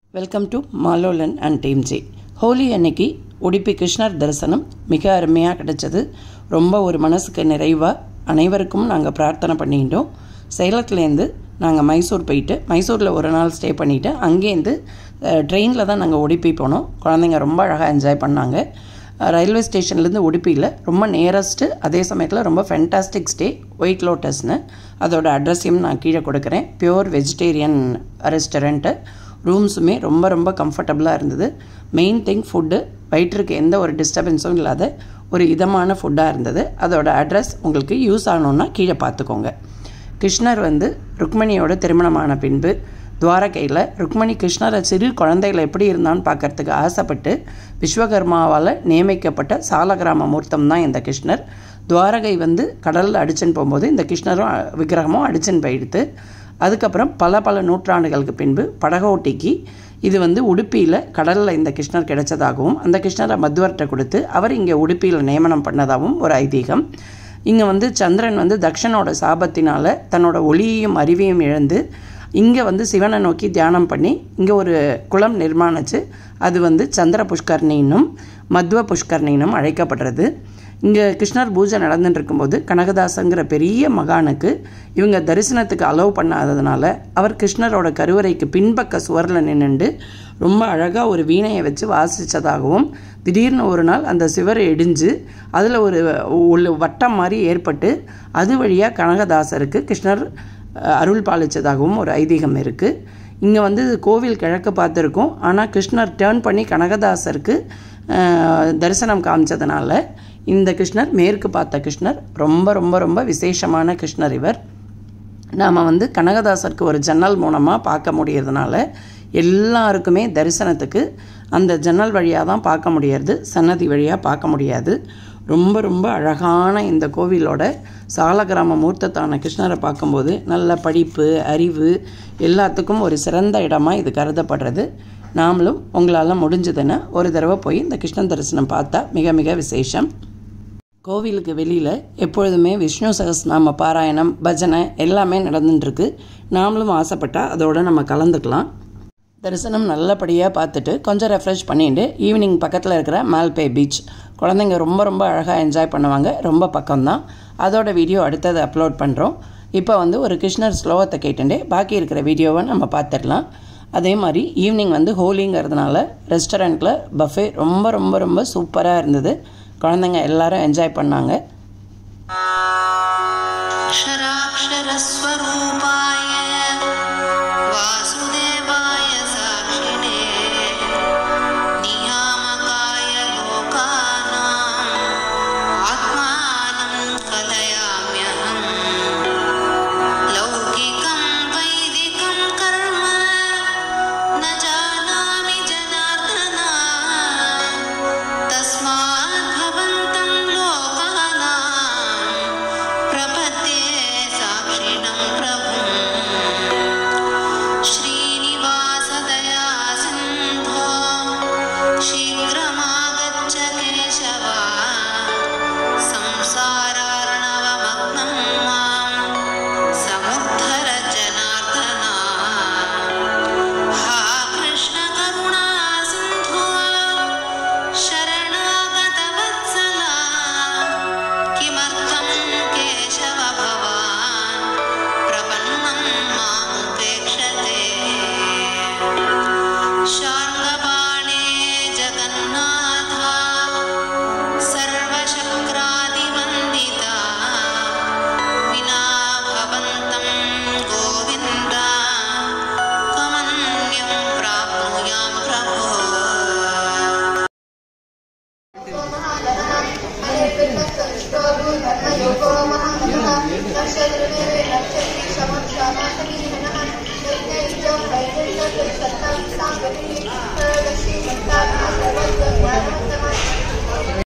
welcome to Malolan and team ji Holi அன்னைக்கு உடுப்பி கிருஷ்ணர் தரிசனம் மிக அருமையாக கிடைச்சது ரொம்ப ஒரு மனசுக்கு நிறைவாக அனைவருக்கும் நாங்கள் பிரார்த்தனை பண்ணிக்கிட்டோம் சேலத்துலேருந்து நாங்கள் மைசூர் போயிட்டு மைசூரில் ஒரு நாள் ஸ்டே பண்ணிவிட்டு அங்கேருந்து ட்ரெயினில் தான் நாங்கள் உடுப்பி போனோம் குழந்தைங்க ரொம்ப அழகாக என்ஜாய் பண்ணாங்க ரயில்வே ஸ்டேஷன்லேருந்து உடுப்பியில் ரொம்ப நியரஸ்ட்டு அதே சமயத்தில் ரொம்ப ஃபென்டாஸ்டிக் ஸ்டே ஒயிட் லோட்டஸ்னு அதோட அட்ரஸையும் நான் கீழே கொடுக்குறேன் பியோர் வெஜிடேரியன் ரெஸ்டாரண்ட்டு ரூம்ஸுமே ரொம்ப ரொம்ப கம்ஃபர்டபுளாக இருந்தது மெயின் திங் ஃபுட்டு வயிற்றுக்கு எந்த ஒரு டிஸ்டர்பன்ஸும் இல்லாத ஒரு இதமான ஃபுட்டாக இருந்தது அதோட அட்ரஸ் உங்களுக்கு யூஸ் ஆகணுன்னா கீழே பார்த்துக்கோங்க கிருஷ்ணர் வந்து ருக்மணியோட திருமணமான பின்பு துவாரகையில் ருக்மணி கிருஷ்ணரை சிறு குழந்தையில் எப்படி இருந்தான்னு பார்க்கறதுக்கு ஆசைப்பட்டு விஸ்வகர்மாவால் நியமிக்கப்பட்ட சாலகிராம மூர்த்தம் தான் இந்த கிருஷ்ணர் துவாரகை வந்து கடலில் அடிச்சுன்னு போகும்போது இந்த கிருஷ்ணரும் விக்கிரகமும் அடிச்சுன்னு போயிடுத்து அதுக்கப்புறம் பல பல நூற்றாண்டுகளுக்கு பின்பு படகோட்டிக்கு இது வந்து உடுப்பியில் கடலில் இந்த கிருஷ்ணர் கிடைச்சதாகவும் அந்த கிருஷ்ணரை மத்வர்கிட்ட கொடுத்து அவர் இங்கே உடுப்பியில் நியமனம் பண்ணதாகவும் ஒரு ஐதீகம் இங்கே வந்து சந்திரன் வந்து தக்ஷனோட சாபத்தினால் தன்னோட ஒளியையும் அறிவையும் இழந்து இங்கே வந்து சிவனை நோக்கி தியானம் பண்ணி இங்கே ஒரு குளம் நிர்மாணிச்சு அது வந்து சந்திர புஷ்கர்ணின்னும் மத்வ புஷ்கர்ணின்னும் அழைக்கப்படுறது இங்கே கிருஷ்ணர் பூஜை நடந்துட்டு இருக்கும்போது கனகதாசங்கிற பெரிய மகானுக்கு இவங்க தரிசனத்துக்கு அலோவ் பண்ணாததுனால அவர் கிருஷ்ணரோட கருவறைக்கு பின்பக்க சுவரில் நின்றுண்டு ரொம்ப அழகாக ஒரு வீணையை வச்சு வாசித்ததாகவும் திடீர்னு ஒரு நாள் அந்த சிவர் இடிஞ்சு அதில் ஒரு ஒரு வட்டம் மாதிரி ஏற்பட்டு அது வழியாக கனகதாசருக்கு கிருஷ்ணர் அருள் பாலித்ததாகவும் ஒரு ஐதீகம் இருக்குது இங்கே வந்து கோவில் கிழக்கு பார்த்துருக்கோம் ஆனால் கிருஷ்ணர் டேர்ன் பண்ணி கனகதாசருக்கு தரிசனம் காமிச்சதுனால இந்த கிருஷ்ணர் மேற்கு பார்த்த கிருஷ்ணர் ரொம்ப ரொம்ப ரொம்ப விசேஷமான கிருஷ்ணர் இவர் நாம் வந்து கனகதாசருக்கு ஒரு ஜன்னல் மூலமாக பார்க்க முடியறதுனால எல்லாருக்குமே தரிசனத்துக்கு அந்த ஜன்னல் வழியாக தான் பார்க்க முடியாது சன்னதி வழியாக பார்க்க முடியாது ரொம்ப ரொம்ப அழகான இந்த கோவிலோட சாலகிராம மூர்த்தத்தான கிருஷ்ணரை பார்க்கும்போது நல்ல படிப்பு அறிவு எல்லாத்துக்கும் ஒரு சிறந்த இடமா இது கருதப்படுறது நாமளும் உங்களால் முடிஞ்சதுன்னா ஒரு தடவை போய் இந்த கிருஷ்ண தரிசனம் பார்த்தா மிக மிக விசேஷம் கோவிலுக்கு வெளியில் எப்பொழுதுமே விஷ்ணு சகஸ்நாம பாராயணம் பஜனை எல்லாமே நடந்துட்டுருக்கு நாமளும் ஆசைப்பட்டால் அதோடு நம்ம கலந்துக்கலாம் தரிசனம் நல்லபடியாக பார்த்துட்டு கொஞ்சம் ரெஃப்ரெஷ் பண்ணிட்டு ஈவினிங் பக்கத்தில் இருக்கிற மால்பே பீச் குழந்தைங்க ரொம்ப ரொம்ப அழகாக என்ஜாய் பண்ணுவாங்க ரொம்ப பக்கம்தான் அதோட வீடியோ அடுத்தது அப்லோட் பண்ணுறோம் இப்போ வந்து ஒரு கிருஷ்ணர் ஸ்லோகத்தை கேட்டுட்டே பாக்கி இருக்கிற வீடியோவை நம்ம பார்த்துடலாம் அதே மாதிரி ஈவினிங் வந்து ஹோலிங்கிறதுனால ரெஸ்டாரண்ட்டில் பஃபே ரொம்ப ரொம்ப ரொம்ப சூப்பராக இருந்தது குழந்தைங்க எல்லாரும் என்ஜாய் பண்ணாங்க क्षराक्षरस्वरूपाय वासुदेवाय साक्षिणे नियामकाय लोकानाम् आत्मानं कलयाम्यहम् लौकिकं वैदिकं कर्म न जानामि जनार्दन तस्मात् भवन्तं लोकानां प्रपद्ये साक्षिणं प्रभुम् श्रीनिवासदया सिन्धो शीघ्रमागच्छ केशव संसारार्णवमग्नं मां समुद्धर जनार्दना हा कृष्णकरुणा सिन्धो शरणागतवत्सला किमर्थं केशव भवान् प्रपन्नं मामुपेक्षते